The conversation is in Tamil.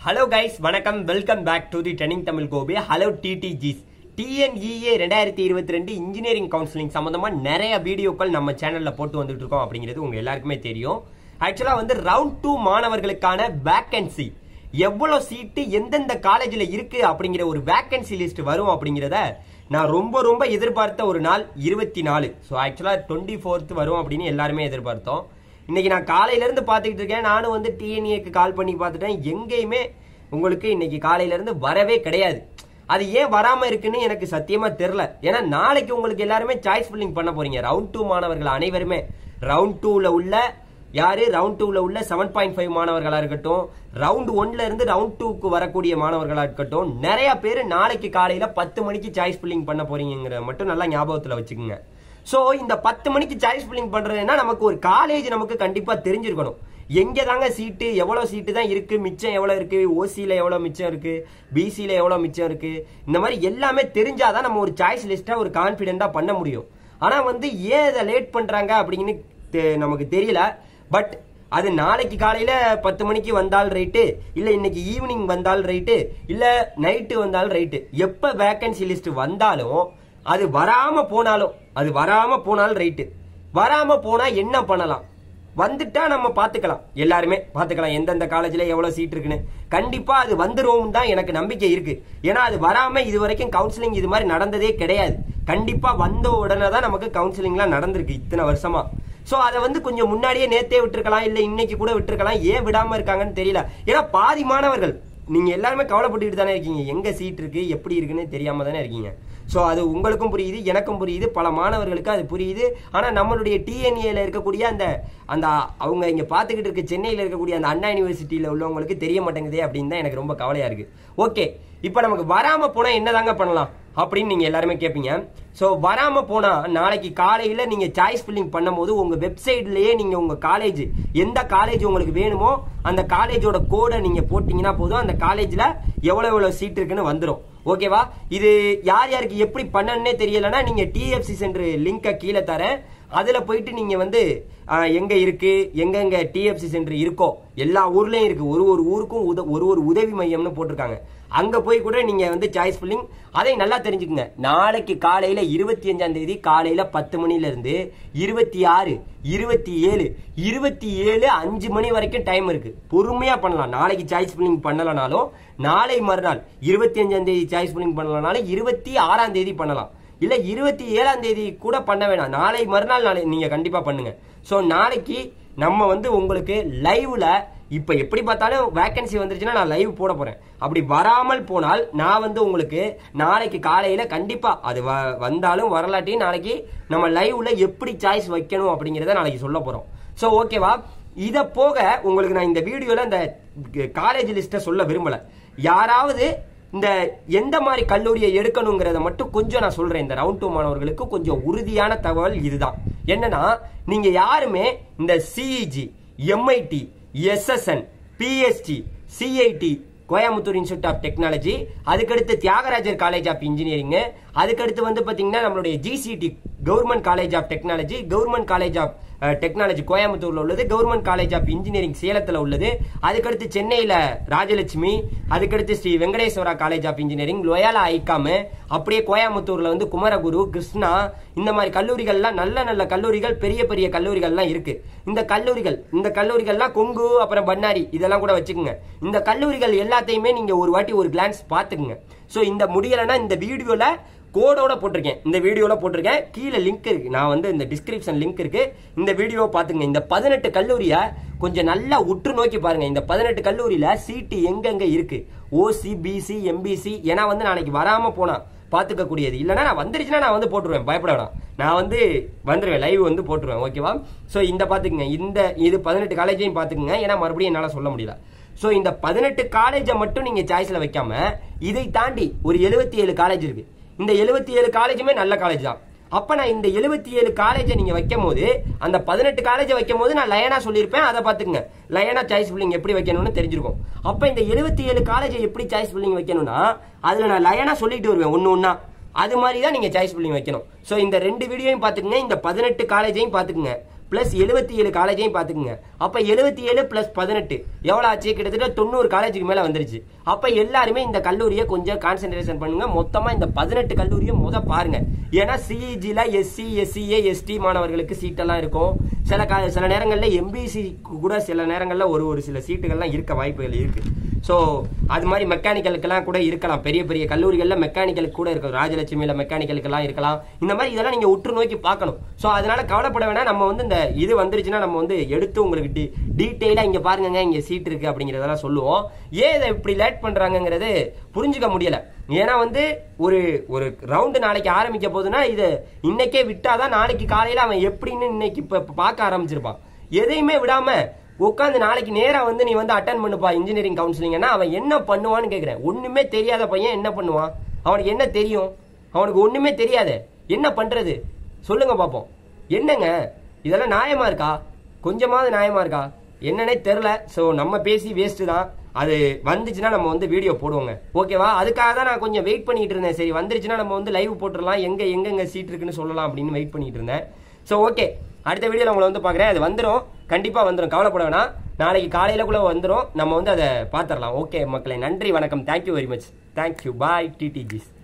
ஹலோ கைஸ் வணக்கம் welcome back to the training Tamil Gopi hello டிடிஜிஸ் டிஎன்இஏ ரெண்டாயிரத்தி இருபத்தி ரெண்டு இன்ஜினியரிங் கவுன்சிலிங் சம்பந்தமா நிறைய வீடியோக்கள் நம்ம சேனல்ல போட்டு வந்துட்டு இருக்கோம் அப்படிங்கிறது உங்க எல்லாருக்குமே தெரியும் ஆக்சுவலா வந்து ரவுண்ட் டூ மாணவர்களுக்கான வேக்கன்சி எவ்வளவு சீட்டு எந்தெந்த காலேஜ்ல இருக்கு அப்படிங்கிற ஒரு வேக்கன்சி லிஸ்ட் வரும் அப்படிங்கிறத நான் ரொம்ப ரொம்ப எதிர்பார்த்த ஒரு நாள் இருபத்தி நாலு ஸோ ஆக்சுவலா டுவெண்ட்டி ஃபோர்த் வரும் அப்படின்னு எல்லாருமே எதிர்பார்த்தோம் இன்னைக்கு நான் காலையில இருந்து பாத்துக்கிட்டு இருக்கேன் நானும் வந்து டிஎன்ஏக்கு கால் பண்ணி பார்த்துட்டேன் எங்கேயுமே உங்களுக்கு இன்னைக்கு காலையில இருந்து வரவே கிடையாது அது ஏன் வராம இருக்குன்னு எனக்கு சத்தியமா தெரியல ஏன்னா நாளைக்கு உங்களுக்கு எல்லாருமே சாய்ஸ் ஃபில்லிங் பண்ண போறீங்க ரவுண்ட் டூ மாணவர்கள் அனைவருமே ரவுண்ட் டூல உள்ள யாரு ரவுண்ட் டூல உள்ள செவன் பாயிண்ட் ஃபைவ் மாணவர்களா இருக்கட்டும் ரவுண்ட் ஒன்ல இருந்து ரவுண்ட் டூக்கு வரக்கூடிய மாணவர்களா இருக்கட்டும் நிறைய பேர் நாளைக்கு காலையில பத்து மணிக்கு சாய்ஸ் ஃபில்லிங் பண்ண போறீங்கிறத மட்டும் நல்லா ஞாபகத்துல வச்சுக்கோங்க சோ இந்த பத்து மணிக்கு சாய்ஸ் ஃபில்லிங் பண்றதுன்னா நமக்கு ஒரு காலேஜ் நமக்கு கண்டிப்பா தெரிஞ்சிருக்கணும் எங்க தாங்க சீட்டு எவ்வளவு சீட்டு தான் இருக்கு மிச்சம் எவ்வளவு இருக்கு ஓசியில எவ்வளவு மிச்சம் இருக்கு பிசியில எவ்வளவு மிச்சம் இருக்கு இந்த மாதிரி எல்லாமே தெரிஞ்சாதான் நம்ம ஒரு சாய்ஸ் லிஸ்டா ஒரு கான்பிடென்டா பண்ண முடியும் ஆனா வந்து ஏன் இதை லேட் பண்றாங்க அப்படின்னு தெ- நமக்கு தெரியல பட் அது நாளைக்கு காலையில பத்து மணிக்கு வந்தால் ரைட்டு இல்ல இன்னைக்கு ஈவினிங் வந்தால் ரைட்டு இல்ல நைட்டு வந்தாலும் ரைட்டு எப்ப வேக்கன்சி லிஸ்ட் வந்தாலும் அது வராம போனாலும் அது வராம போனாலும் ரைட்டு வராம போனா என்ன பண்ணலாம் வந்துட்டா நம்ம பாத்துக்கலாம் எல்லாருமே பாத்துக்கலாம் எந்தெந்த காலேஜ்ல எவ்வளவு சீட் இருக்குன்னு கண்டிப்பா அது வந்துரும் தான் எனக்கு நம்பிக்கை இருக்கு ஏன்னா அது வராம இது வரைக்கும் கவுன்சிலிங் இது மாதிரி நடந்ததே கிடையாது கண்டிப்பா வந்த உடனே தான் நமக்கு கவுன்சிலிங்லாம் நடந்திருக்கு இத்தனை வருஷமா சோ அதை வந்து கொஞ்சம் முன்னாடியே நேத்தே விட்டுருக்கலாம் இல்ல இன்னைக்கு கூட விட்டுருக்கலாம் ஏன் விடாம இருக்காங்கன்னு தெரியல ஏன்னா பாதி மாணவர்கள் நீங்க எல்லாருமே கவலைப்பட்டுட்டு தானே இருக்கீங்க எங்க சீட் இருக்கு எப்படி இருக்குன்னு தெரியாம தானே இருக்கீங்க சோ அது உங்களுக்கும் புரியுது எனக்கும் புரியுது பல மாணவர்களுக்கு அது புரியுது ஆனா நம்மளுடைய டிஎன்ஏல இருக்கக்கூடிய அந்த அந்த அவங்க இங்க பாத்துக்கிட்டு இருக்க சென்னையில இருக்கக்கூடிய அந்த அண்ணா யூனிவர்சிட்டியில உள்ளவங்களுக்கு தெரிய மாட்டேங்குதே அப்படின்னு தான் எனக்கு ரொம்ப கவலையா இருக்கு ஓகே இப்போ நமக்கு வராம போனா என்னதாங்க பண்ணலாம் அப்படின்னு நீங்க எல்லாருமே கேட்பீங்க சோ வராம போனா நாளைக்கு காலையில நீங்க சாய்ஸ் ஃபில்லிங் பண்ணும்போது உங்க வெப்சைட்லயே நீங்க உங்க காலேஜ் எந்த காலேஜ் உங்களுக்கு வேணுமோ அந்த காலேஜோட கோடை நீங்க போட்டீங்கன்னா போதும் அந்த காலேஜ்ல எவ்வளவு எவ்வளவு சீட் இருக்குன்னு வந்துரும் ஓகேவா இது யார் யாருக்கு எப்படி பண்ணணும்னே தெரியலன்னா நீங்க டிஎஃப்சி சென்டர் லிங்கை கீழே தரேன் அதுல போயிட்டு நீங்க வந்து ஆஹ், எங்க இருக்கு எங்கெங்க டிஎஃப்சி சென்டர் இருக்கோ எல்லா ஊர்லயும் இருக்கு ஒரு ஒரு ஊருக்கும் உத- ஒரு ஒரு உதவி மையம்னு போட்டிருக்காங்க அங்க போய் கூட நீங்க வந்து சாய்ஸ் ஃபில்லிங் அதை நல்லா தெரிஞ்சுக்கங்க நாளைக்கு காலையில இருபத்தி அஞ்சாம் தேதி காலையில பத்து மணில இருந்து இருபத்தி ஆறு இருபத்தி ஏழு இருபத்தி ஏழு அஞ்சு மணி வரைக்கும் டைம் இருக்கு பொறுமையா பண்ணலாம் நாளைக்கு சாய்ஸ் ஃபில்லிங் பண்ணலனாலும் நாளை மறுநாள் இருபத்தி அஞ்சாம் தேதி சாய்ஸ் ஃபில்லிங் பண்ணலனாலும் இருபத்தி ஆறாம் தேதி பண்ணலாம் இல்ல இருபத்தி ஏழாம் தேதி கூட பண்ண வேணாம் நாளை மறுநாள் நாளை நீங்க கண்டிப்பா பண்ணுங்க சோ நாளைக்கு நம்ம வந்து உங்களுக்கு லைவ்ல இப்ப எப்படி பார்த்தாலும் வேகன்சி வந்துருச்சுன்னா நான் லைவ் போட போறேன் அப்படி வராமல் போனால் நான் வந்து உங்களுக்கு நாளைக்கு காலையில கண்டிப்பா அது வ- வந்தாலும் வரலாட்டியும் நாளைக்கு நம்ம லைவ்ல எப்படி சாய்ஸ் வைக்கணும் அப்படிங்கறத நாளைக்கு சொல்ல போறோம் சோ ஓகேவா இத போக உங்களுக்கு நான் இந்த வீடியோல இந்த காலேஜ் லிஸ்ட சொல்ல விரும்பல யாராவது இந்த எந்த மாதிரி கல்லூரியை எடுக்கணுங்கிறத மட்டும் கொஞ்சம் நான் சொல்றேன் இந்த ரவுண்ட் டூ மாணவர்களுக்கு கொஞ்சம் உறுதியான தகவல் இதுதான் என்னன்னா நீங்க யாருமே இந்த CEG MIT SSN PST CIT Coimbatore institute of technology அதுக்கடுத்து தியாகராஜர் காலேஜ் ஆஃப் இன்ஜினியரிங் அதுக்கடுத்து வந்து பாத்தீங்கன்னா நம்மளுடைய GCT government college of technology government college of technology கோயம்புத்தூர்ல உள்ளது கவர்மெண்ட் காலேஜ் ஆஃப் இன்ஜினியரிங் சேலத்துல உள்ளது அதுக்கடுத்து சென்னையில ராஜலட்சுமி அதுக்கடுத்து Sri Venkateswara college of engineering Loyola ஐகாம் அப்படியே கோயம்புத்தூர்ல வந்து குமரகுரு கிருஷ்ணா இந்த மாதிரி கல்லூரிகள்லாம் நல்ல நல்ல கல்லூரிகள் பெரிய பெரிய கல்லூரிகள்லாம் இருக்கு இந்த கல்லூரிகள் இந்த கல்லூரிகள்லாம் கொங்கு அப்புறம் பண்ணாரி இதெல்லாம் கூட வச்சுக்கோங்க இந்த கல்லூரிகள் எல்லாத்தையுமே நீங்க ஒரு வாட்டி ஒரு கிளான்ஸ் பாத்துக்குங்க சோ இந்த முடியலைன்னா இந்த வீடியோல கோடோட போட்டிருக்கேன் இந்த வீடியோல போட்டிருக்கேன் கீழே லிங்க் இருக்கு நான் வந்து இந்த டிஸ்கிரிப்ஷன் லிங்க் இருக்கு இந்த வீடியோவை பாத்துங்க இந்த பதினெட்டு கல்லூரிய கொஞ்சம் நல்லா உற்று நோக்கி பாருங்க இந்த பதினெட்டு கல்லூரியில சீட்டு எங்கெங்க இருக்கு ஓசி பிசி எம்பிசி ஏன்னா வந்து நாளைக்கு வராம போனா பாத்துக்க கூடியது இல்லைன்னா நான் வந்துருச்சுன்னா நான் வந்து போட்டுருவேன் பயப்பட வேணாம் நான் வந்து வந்துருவேன் லைவ் வந்து போட்டுருவேன் ஓகேவா சோ இந்த பாத்துக்குங்க இந்த இது பதினெட்டு காலேஜையும் பாத்துக்குங்க ஏன்னா மறுபடியும் என்னால சொல்ல முடியல சோ இந்த பதினெட்டு காலேஜை மட்டும் நீங்க சாய்ஸ்ல வைக்காம இதை தாண்டி ஒரு எழுபத்தி ஏழு காலேஜ் இருக்கு இந்த எழுபத்தி ஏழு காலேஜுமே நல்ல காலேஜ் தான் அப்ப நான் இந்த எழுபத்தி ஏழு காலேஜை நீங்க வைக்கும் போது அந்த பதினெட்டு காலேஜை வைக்கும் போது நான் லயனா சொல்லியிருப்பேன் அதை பாத்துங்க லயனா சாய்ஸ் பில்லிங் எப்படி வைக்கணும்னு தெரிஞ்சிருக்கும் அப்ப இந்த எழுபத்தி ஏழு காலேஜை எப்படி சாய்ஸ் பில்லிங் வைக்கணும்னா அதுல நான் லயனா சொல்லிட்டு வருவேன் ஒன்னு ஒன்னா அது மாதிரி தான் நீங்க சாய்ஸ் பில்லிங் வைக்கணும் சோ இந்த ரெண்டு வீடியோயும் பாத்துக்கங்க இந்த பதினெட்டு காலேஜையும் பாத்துக்கங்க பிளஸ் எழுபத்தி ஏழு காலேஜையும் பார்த்துக்குங்க அப்போ எழுபத்தி ஏழு பிளஸ் பதினெட்டு எவ்வளோ ஆச்சு கிட்டத்தட்ட தொண்ணூறு காலேஜுக்கு மேலே வந்துருச்சு அப்போ எல்லாருமே இந்த கல்லூரியை கொஞ்சம் கான்சென்ட்ரேஷன் பண்ணுங்க மொத்தமாக இந்த பதினெட்டு கல்லூரியை முத பாருங்க ஏன்னா சிஇஜியில் எஸ்சி எஸ்சிஏ எஸ்டி மாணவர்களுக்கு சீட்டெல்லாம் இருக்கும் சில கா சில நேரங்களில் எம்பிசி கூட சில நேரங்களில் ஒரு ஒரு சில சீட்டுகள்லாம் இருக்க வாய்ப்புகள் இருக்கு ஸோ அது மாதிரி மெக்கானிக்கலுக்கெல்லாம் கூட இருக்கலாம் பெரிய பெரிய கல்லூரிகளில் மெக்கானிக்கலுக்கு கூட இருக்கும் ராஜலட்சுமியில் மெக்கானிக்கலுக்கெல்லாம் இருக்கலாம் இந்த மாதிரி இதெல்லாம் நீங்கள் உற்று நோக்கி பார்க்கணும் ஸோ அதனால கவலைப்பட வேணாம் நம்ம வந்து இந்த இது வந்துருச்சுன்னா நம்ம வந்து எடுத்து உங்களுக்கு டி டீட்டெயிலாக இங்கே பாருங்க இங்கே சீட் இருக்கு அப்படிங்கிறதெல்லாம் சொல்லுவோம் ஏன் இதை இப்படி லேட் பண்ணுறாங்கங்கிறது புரிஞ்சுக்க முடியல ஏன்னா வந்து ஒரு ஒரு ரவுண்டு நாளைக்கு ஆரம்பிக்க போகுதுன்னா இது இன்னைக்கே விட்டாதான் நாளைக்கு காலையில் அவன் எப்படின்னு இன்னைக்கு இப்போ பார்க்க ஆரம்பிச்சிருப்பான் எதையுமே விடாம உட்காந்து நாளைக்கு நேரா வந்து நீ வந்து அட்டன் பண்ணுப்பா இன்ஜினியரிங் கவுன்சிலிங்னா அவன் என்ன பண்ணுவான்னு கேட்குறேன் ஒண்ணுமே தெரியாத பையன் என்ன பண்ணுவான் அவனுக்கு என்ன தெரியும் அவனுக்கு ஒண்ணுமே தெரியாது என்ன பண்றது சொல்லுங்க பாப்போம் என்னங்க இதெல்லாம் நியாயமா இருக்கா கொஞ்சமாவது நியாயமா இருக்கா என்னன்னே தெரில ஸோ நம்ம பேசி வேஸ்ட் தான் அது வந்துச்சுன்னா நம்ம வந்து வீடியோ போடுவோங்க ஓகேவா அதுக்காக தான் நான் கொஞ்சம் வெயிட் பண்ணிட்டு இருந்தேன் சரி வந்துருச்சுன்னா நம்ம வந்து லைவ் போட்டுடலாம் எங்க எங்கெங்க சீட் இருக்குன்னு சொல்லலாம் அப்படின்னு வெயிட் பண்ணிட்டு இருந்தேன் ஸோ ஓகே அடுத்த வீடியோவில் உங்களை வந்து பார்க்குறேன் அது வந்துடும் கண்டிப்பாக வந்துடும் கவலைப்பட வேணாம் நாளைக்கு காலையில் கூட வந்துடும் நம்ம வந்து அதை பார்த்துடலாம் ஓகே மக்களே நன்றி வணக்கம் thank you very much thank you bye டிடிஜிஸ்